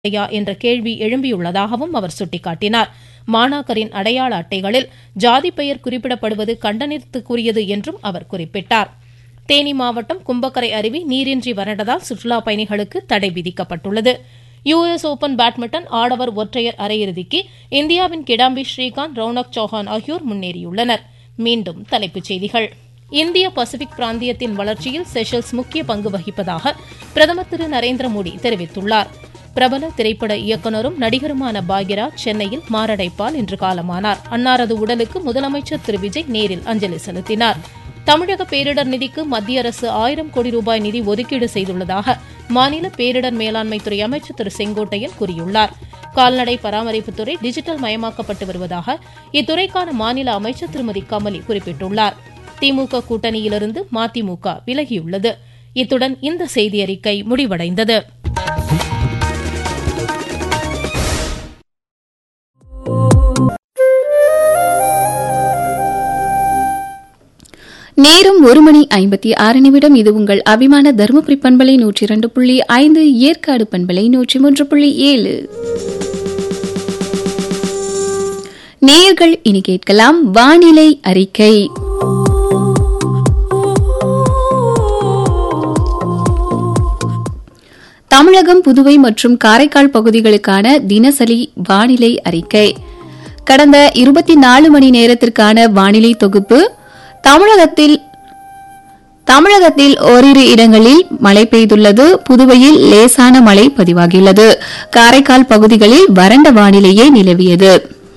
இல்லையா என்ற கேள்வி எழும்பியுள்ளதாகவும் அவர் சுட்டிக்காட்டினார் மாணாக்கரின் அடையாள அட்டைகளில் ஜாதி பெயர் குறிப்பிடப்படுவது கண்டனத்திற்குரியது என்றும் அவர் குறிப்பிட்டார் தேனி மாவட்டம் கும்பக்கரை அருவி நீரின்றி வறண்டதால் சுற்றுலாப் பயணிகளுக்கு தடை விதிக்கப்பட்டுள்ளது யுஎஸ் ஓபன் பேட்மிண்டன் ஆடவர் ஒற்றையர் அரையிறுதிக்கு இந்தியாவின் கிடாம்பி ஸ்ரீகாந்த் ரௌனக் சௌஹான் ஆகியோர் முன்னேறியுள்ளனர் மீண்டும் தலைப்புச் செய்திகள் இந்திய பசிபிக் பிராந்தியத்தின் வளர்ச்சியில் செஷல்ஸ் முக்கிய பங்கு வகிப்பதாக பிரதமர் திரு நரேந்திர மோடி தெரிவித்துள்ளார் பிரபல திரைப்பட இயக்குநரும் நடிகருமான பாக்யராஜ் சென்னையில் மாரடைப்பால் இன்று காலமானார் அன்னாரது உடலுக்கு முதலமைச்சர் திரு விஜய் நேரில் அஞ்சலி செலுத்தினார் தமிழக பேரிடர் நிதிக்கு மத்திய அரசு ஆயிரம் கோடி ரூபாய் நிதி ஒதுக்கீடு செய்துள்ளதாக மாநில பேரிடர் மேலாண்மைத்துறை அமைச்சர் திரு செங்கோட்டையன் கூறியுள்ளார் கால்நடை பராமரிப்புத்துறை டிஜிட்டல் மயமாக்கப்பட்டு வருவதாக இத்துறைக்கான மாநில அமைச்சர் திருமதி கமலி குறிப்பிட்டுள்ளார் திமுக கூட்டணியிலிருந்து மதிமுக விலகியுள்ளது இத்துடன் இந்த செய்தியறிக்கை முடிவடைந்தது நேரம் ஒரு மணி ஐம்பத்தி ஆறு நிமிடம் இது உங்கள் அபிமான தருமபுரி பண்பலை நூற்றி இரண்டு புள்ளி ஐந்து ஏற்காடு பண்பலை நூற்றி மூன்று புள்ளி ஏழு நேர்கள் இனி கேட்கலாம் வானிலை அறிக்கை தமிழகம் புதுவை மற்றும் காரைக்கால் பகுதிகளுக்கான தினசரி வானிலை அறிக்கை கடந்த இருபத்தி நாலு மணி நேரத்திற்கான வானிலை தொகுப்பு தமிழகத்தில் தமிழகத்தில் ஓரிரு இடங்களில் மழை பெய்துள்ளது புதுவையில் லேசான மழை பதிவாகியுள்ளது காரைக்கால் பகுதிகளில் வறண்ட வானிலையே நிலவியது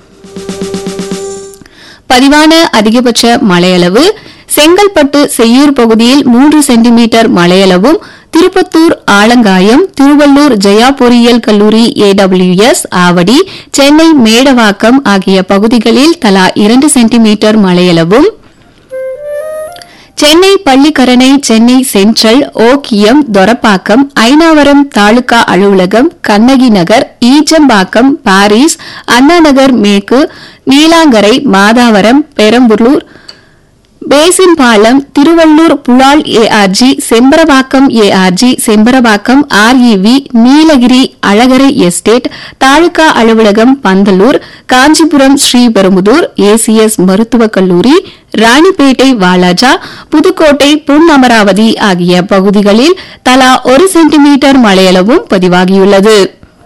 பதிவான அதிகபட்ச மழையளவு செங்கல்பட்டு செய்யூர் பகுதியில் மூன்று சென்டிமீட்டர் மழையளவும் திருப்பத்தூர் ஆலங்காயம் திருவள்ளூர் ஜெயா பொறியியல் கல்லூரி ஏடபிள்யூஎஸ் ஆவடி சென்னை மேடவாக்கம் ஆகிய பகுதிகளில் தலா இரண்டு சென்டிமீட்டர் மழையளவும் சென்னை பள்ளிக்கரணை சென்னை சென்ட்ரல் ஓக்கியம் தொரப்பாக்கம் ஐனாவரம் தாலுகா அலுவலகம் கண்ணகி நகர் ஈச்சம்பாக்கம் பாரிஸ் அண்ணா நகர் மேற்கு நீலாங்கரை மாதாவரம் பெரம்பலூர் பேசின்பாலம் Tiruvallur Pulal ARG Sembarambakkam ARG Sembarambakkam REV Nilgiris Alagarai estate taluka அலுவலகம் பந்தலூர் காஞ்சிபுரம் ஸ்ரீபெரும்புதூர் ஏசிஎஸ் மருத்துவக் கல்லூரி ராணிப்பேட்டை வாலாஜா புதுக்கோட்டை பொன் அமராவதி ஆகிய பகுதிகளில் தலா ஒரு சென்டிமீட்டர் மழையளவும் பதிவாகியுள்ளது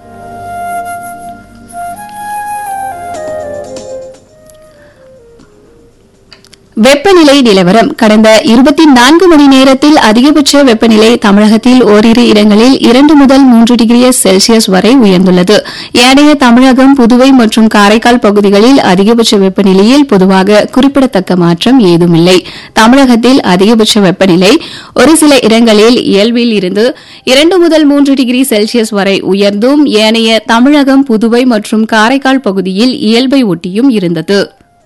வெப்பநிலை நிலவரம் கடந்த இருபத்தி நான்கு மணி நேரத்தில் அதிகபட்ச வெப்பநிலை தமிழகத்தில் ஓரிரு இடங்களில் இரண்டு முதல் மூன்று டிகிரி செல்சியஸ் வரை உயர்ந்துள்ளது ஏனைய தமிழகம் புதுவை மற்றும் காரைக்கால் பகுதிகளில் அதிகபட்ச வெப்பநிலையில் பொதுவாக குறிப்பிடத்தக்க மாற்றம் ஏதுமில்லை தமிழகத்தில் அதிகபட்ச வெப்பநிலை ஒரு சில இடங்களில் இயல்பில் இருந்து இரண்டு முதல் மூன்று டிகிரி செல்சியஸ் வரை உயர்ந்தும் ஏனைய தமிழகம் புதுவை மற்றும் காரைக்கால் பகுதியில் இயல்பை ஒட்டியும் இருந்தது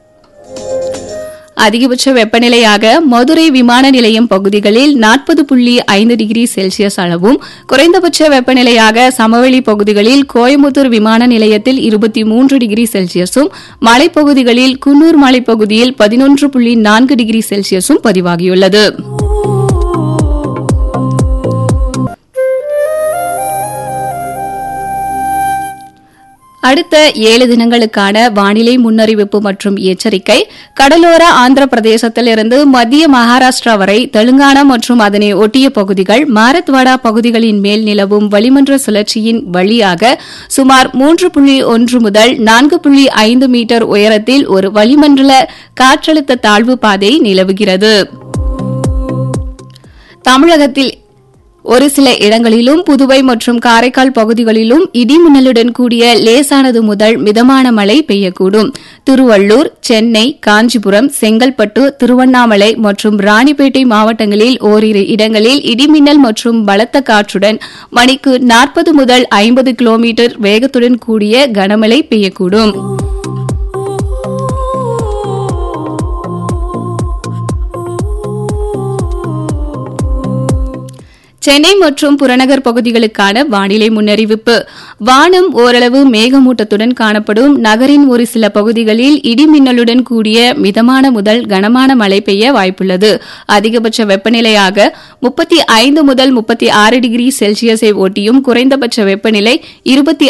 அதிகபட்ச வெப்பநிலையாக மதுரை விமான நிலையம் பகுதிகளில் நாற்பது புள்ளி ஐந்து டிகிரி செல்சியஸ் அளவும் குறைந்தபட்ச வெப்பநிலையாக சமவெளி பகுதிகளில் கோயம்புத்தூர் விமான நிலையத்தில் இருபத்தி மூன்று டிகிரி செல்சியஸும் மலைப்பகுதிகளில் குன்னூர் மலைப்பகுதியில் பதினொன்று புள்ளி நான்கு டிகிரி செல்சியஸும் பதிவாகியுள்ளது அடுத்த ஏழு தினங்களுக்கான வானிலை முன்னறிவிப்பு மற்றும் எச்சரிக்கை கடலோர ஆந்திர பிரதேசத்திலிருந்து மத்திய மகாராஷ்டிரா வரை தெலுங்கானா மற்றும் அதனை ஒட்டிய பகுதிகள் மாரத்வாடா பகுதிகளின் மேல் நிலவும் வளிமன்ற சுழற்சியின் வழியாக சுமார் மூன்று புள்ளி ஒன்று முதல் நான்கு புள்ளி ஐந்து மீட்டர் உயரத்தில் ஒரு வளிமண்டல காற்றழுத்த தாழ்வு பாதை நிலவுகிறது தமிழகத்தில் ஒரு சில இடங்களிலும் புதுவை மற்றும் காரைக்கால் பகுதிகளிலும் இடிமின்னலுடன் கூடிய லேசானது முதல் மிதமான மழை பெய்யக்கூடும் திருவள்ளூர் சென்னை காஞ்சிபுரம் செங்கல்பட்டு திருவண்ணாமலை மற்றும் ராணிப்பேட்டை மாவட்டங்களில் ஓரிரு இடங்களில் இடிமின்னல் மற்றும் பலத்த காற்றுடன் மணிக்கு நாற்பது முதல் ஐம்பது கிலோமீட்டர் வேகத்துடன் கூடிய கனமழை பெய்யக்கூடும் சென்னை மற்றும் புறநகர் பகுதிகளுக்கான வானிலை முன்னறிவிப்பு வானம் ஓரளவு மேகமூட்டத்துடன் காணப்படும் நகரின் ஒரு சில பகுதிகளில் இடிமின்னலுடன் கூடிய மிதமான முதல் கனமான மழை பெய்ய வாய்ப்புள்ளது அதிகபட்ச வெப்பநிலையாக முப்பத்தி ஐந்து முதல் முப்பத்தி ஆறு டிகிரி செல்சியஸை ஒட்டியும் குறைந்தபட்ச வெப்பநிலை இருபத்தி